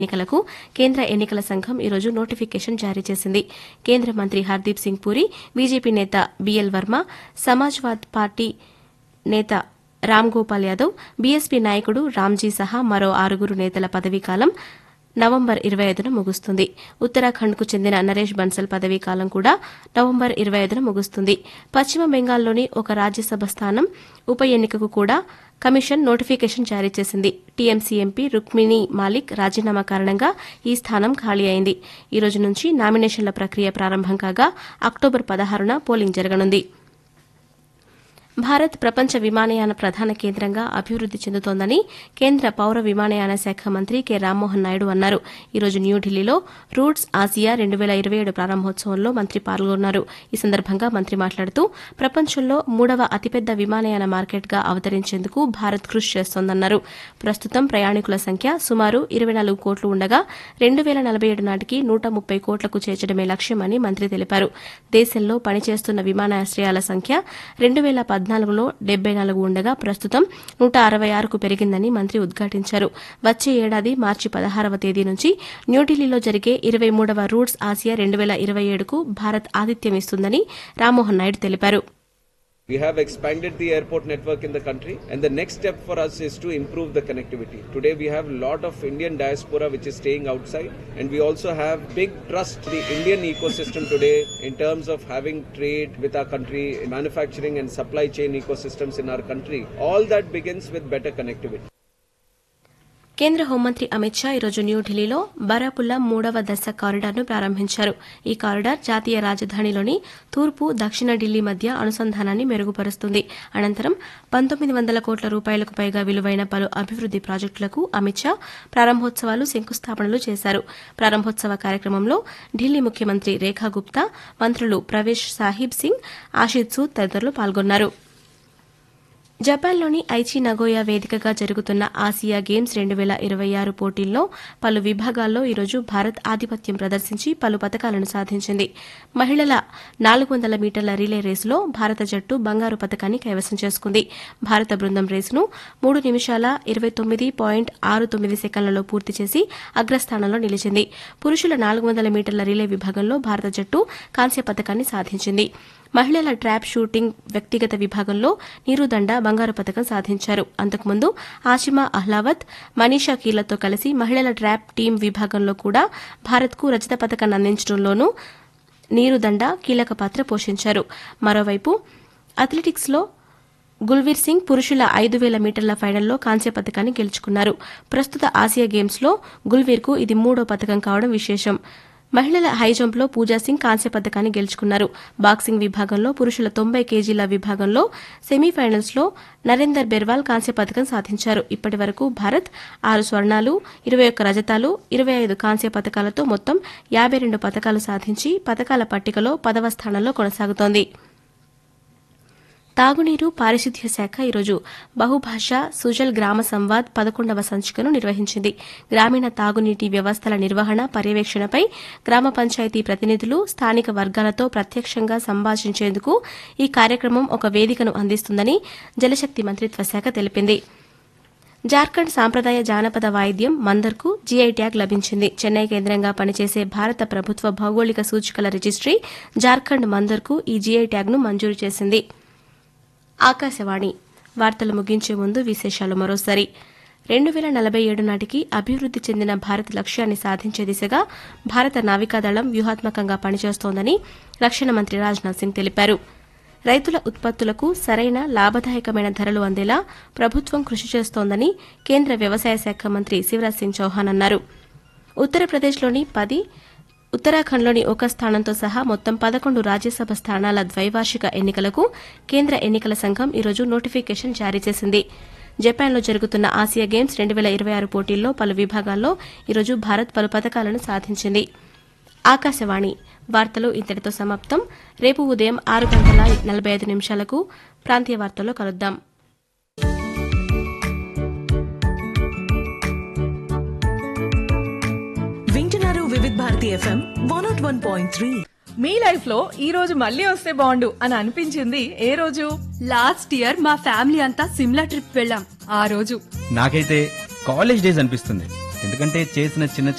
ఎన్నికలకు కేంద్ర ఎన్నికల సంఘం ఈరోజు నోటిఫికేషన్ జారీ చేసింది కేంద్ర మంత్రి హర్దీప్ సింగ్ పూరి బీజేపీ నేత బీఎల్ వర్మ సమాజ్వాద్ పార్టీ నేత రామ్ గోపాల్ యాదవ్ బీఎస్పీ నాయకుడు రామ్జీ సహా మరో ఆరుగురు నేతల పదవీకాలం నవంబర్ ఇరవై ఐదున ముగుస్తుంది ఉత్తరాఖండ్కు చెందిన నరేష్ బన్సల్ పదవీకాలం కూడా నవంబర్ ఇరవై ఐదున ముగుస్తుంది పశ్చిమ బెంగాల్లోని ఒక రాజ్యసభ స్థానం ఉప ఎన్నికకు కూడా కమిషన్ నోటిఫికేషన్ జారీ చేసింది టీఎంసీ ఎంపీ రుక్మిణి మాలిక్ రాజీనామా కారణంగా ఈ స్థానం ఖాళీ అయింది ఈ రోజు నుంచి నామినేషన్ల ప్రక్రియ ప్రారంభం కాగా అక్టోబర్ పదహారున పోలింగ్ జరగనుంది భారత్ ప్రపంచ విమానయాన ప్రధాన కేంద్రంగా అభివృద్ది చెందుతోందని కేంద్ర పౌర విమానయాన శాఖ మంత్రి కె రామ్మోహన్ నాయుడు అన్నారు ఈ రోజు న్యూఢిల్లీలో రూట్స్ ఆసియా రెండు వేల ఇరవై ఏడు ప్రారంభోత్సవంలో మంత్రి పాల్గొన్నారు ఈ సందర్భంగా మంత్రి మాట్లాడుతూ ప్రపంచంలో మూడవ అతిపెద్ద విమానయాన మార్కెట్గా అవతరించేందుకు భారత్ కృషి చేస్తోందన్నారు ప్రస్తుతం ప్రయాణికుల సంఖ్య సుమారు ఇరవై నాలుగు కోట్లు ఉండగా రెండు వేల నలభై ఏడు నాటికి నూట ముప్పై కోట్లకు చేర్చడమే లక్ష్యమని మంత్రి తెలిపారు దేశంలో పనిచేస్తున్న విమానాశ్రయాల సంఖ్య రెండు వేల పద్నాలుగులో డెబ్బై నాలుగు ఉండగా ప్రస్తుతం నూట అరవై ఆరుకు పెరిగిందని మంత్రి ఉద్ఘాటించారు వచ్చే ఏడాది మార్చి పదహారవ తేదీ నుంచి న్యూఢిల్లీలో జరిగే ఇరవై మూడవ రూట్స్ ఆసియా రెండు వేల ఇరవై ఏడుకు భారత్ ఆతిథ్యం ఇస్తుందని రామ్మోహన్ నాయుడు తెలిపారు We have expanded the airport network in the country, and the next step for us is to improve the connectivity. Today, we have a lot of Indian diaspora which is staying outside, and we also have big trust the Indian ecosystem today in terms of having trade with our country, manufacturing and supply chain ecosystems in our country. All that begins with better connectivity. కేంద్ర హోంమంత్రి అమిత్ షా ఈరోజు న్యూఢిల్లీలో బరాపుల్లా మూడవ దశ కారిడార్ను ప్రారంభించారు ఈ corridor జాతీయ రాజధానిలోని తూర్పు దక్షిణ ఢిల్లీ మధ్య అనుసంధానాన్ని మెరుగుపరుస్తుంది అనంతరం పంతొమ్మిది వందల కోట్ల రూపాయలకు పైగా విలువైన పలు అభివృద్ది ప్రాజెక్టులకు అమిత్ షా ప్రారంభోత్సవాలు శంకుస్థాపనలు చేశారు ప్రారంభోత్సవ కార్యక్రమంలో ఢిల్లీ ముఖ్యమంత్రి రేఖా గుప్తా మంత్రులు ప్రవేశ్ సాహిబ్ సింగ్ ఆషిద్ సూద్ తదితరులు పాల్గొన్నారు జపాన్లోని ఐచి నగోయా వేదికగా జరుగుతున్న ఆసియా గేమ్స్ రెండు వేల ఇరవై ఆరు పోటీల్లో పలు విభాగాల్లో ఈరోజు భారత్ ఆధిపత్యం ప్రదర్శించి పలు పతకాలను సాధించింది మహిళల నాలుగు వందల మీటర్ల రిలే రేసులో భారత జట్టు బంగారు పతకాన్ని కైవసం చేసుకుంది భారత బృందం రేసును మూడు నిమిషాల ఇరవై తొమ్మిది పాయింట్ ఆరు తొమ్మిది సెకండ్లలో పూర్తి చేసి అగ్రస్థానంలో నిలిచింది పురుషుల నాలుగు వందల మీటర్ల రిలే విభాగంలో భారత జట్టు కాంస్య పతకాన్ని సాధించింది మహిళల ట్రాప్ షూటింగ్ వ్యక్తిగత విభాగంలో నీరుదండ బంగారు పతకం సాధించారు అంతకుముందు ఆషిమా అహ్లావత్ మనీషా కీలతో కలిసి మహిళల ట్రాప్ టీం విభాగంలో కూడా భారత్కు రజత పతకాన్ని అందించడంలోనూ నీరుదండ కీలక పాత్ర పోషించారు మరోవైపు అథ్లెటిక్స్లో గుల్వీర్ సింగ్ పురుషుల ఐదు వేల మీటర్ల ఫైనల్లో కాంస్య పతకాన్ని గెలుచుకున్నారు ప్రస్తుత ఆసియా గేమ్స్లో గుల్వీర్కు ఇది మూడో పతకం కావడం విశేషం మహిళల హై జంప్లో పూజా సింగ్ కాంస్య పతకాన్ని గెలుచుకున్నారు బాక్సింగ్ విభాగంలో పురుషుల తొంభై కేజీల విభాగంలో సెమీఫైనల్స్లో నరేందర్ బెర్వాల్ కాంస్య పతకం సాధించారు ఇప్పటి వరకు భారత్ ఆరు స్వర్ణాలు ఇరవై ఒక్క రజతాలు ఇరవై ఐదు కాంస్య పతకాలతో మొత్తం యాబై రెండు పతకాలు సాధించి పతకాల పట్టికలో పదవ స్థానంలో కొనసాగుతోంది తాగునీరు పారిశుద్ధ్య శాఖ ఈరోజు బహుభాష సుజల్ గ్రామ సంవాద్ పదకొండవ సంచికను నిర్వహించింది గ్రామీణ తాగునీటి వ్యవస్థల నిర్వహణ పర్యవేక్షణపై గ్రామ పంచాయతీ ప్రతినిధులు స్థానిక వర్గాలతో ప్రత్యక్షంగా సంభాషించేందుకు ఈ కార్యక్రమం ఒక వేదికను అందిస్తుందని జలశక్తి మంత్రిత్వ శాఖ తెలిపింది జార్ఖండ్ సాంప్రదాయ జానపద వాయిద్యం మందర్కు జీఐ ట్యాగ్ లభించింది చెన్నై కేంద్రంగా పనిచేసే భారత ప్రభుత్వ భౌగోళిక సూచికల రిజిస్ట్రీ జార్ఖండ్ మందర్కు ఈ జీఐ ట్యాగ్ను మంజూరు చేసింది ఆకాశవాణి వార్తలు ముగించే ముందు విశేషాలు మరోసారి రెండు వేల నలభై ఏడు నాటికి అభివృద్ది చెందిన భారత్ లక్ష్యాన్ని సాధించే దిశగా భారత నావికాదళం వ్యూహాత్మకంగా పనిచేస్తోందని రక్షణ మంత్రి రాజ్నాథ్ సింగ్ తెలిపారు రైతుల ఉత్పత్తులకు సరైన లాభదాయకమైన ధరలు అందేలా ప్రభుత్వం కృషి చేస్తోందని కేంద్ర వ్యవసాయ శాఖ మంత్రి శివరాజ్ సింగ్ చౌహాన్ అన్నారు ఉత్తరప్రదేశ్లోని పది ఉత్తరాఖండ్లోని ఒక స్థానంతో సహా మొత్తం పదకొండు రాజ్యసభ స్థానాల ద్వైవార్షిక ఎన్నికలకు కేంద్ర ఎన్నికల సంఘం ఈరోజు నోటిఫికేషన్ జారీ చేసింది జపాన్లో జరుగుతున్న ఆసియా గేమ్స్ రెండు వేల ఇరవై ఆరు పోటీల్లో పలు విభాగాల్లో ఈరోజు భారత్ పలు పథకాలను సాధించింది ఆకాశవాణి వార్తలు ఇంతటితో సమాప్తం రేపు ఉదయం ఆరు గంటల నలభై ఐదు నిమిషాలకు ప్రాంతీయ వార్తల్లో కలుద్దాం వింటున్నారు Vividh Bharati FM one naught one point three మీ లైఫ్ లో ఈ రోజు మళ్ళీ వస్తే బాగుండు అని అనిపించింది ఏ రోజు లాస్ట్ ఇయర్ మా ఫ్యామిలీ అంతా సిమ్లా ట్రిప్ వెళ్ళాం ఆ రోజు నాకైతే కాలేజ్ డేస్ అనిపిస్తుంది ఎందుకంటే చేసిన చిన్న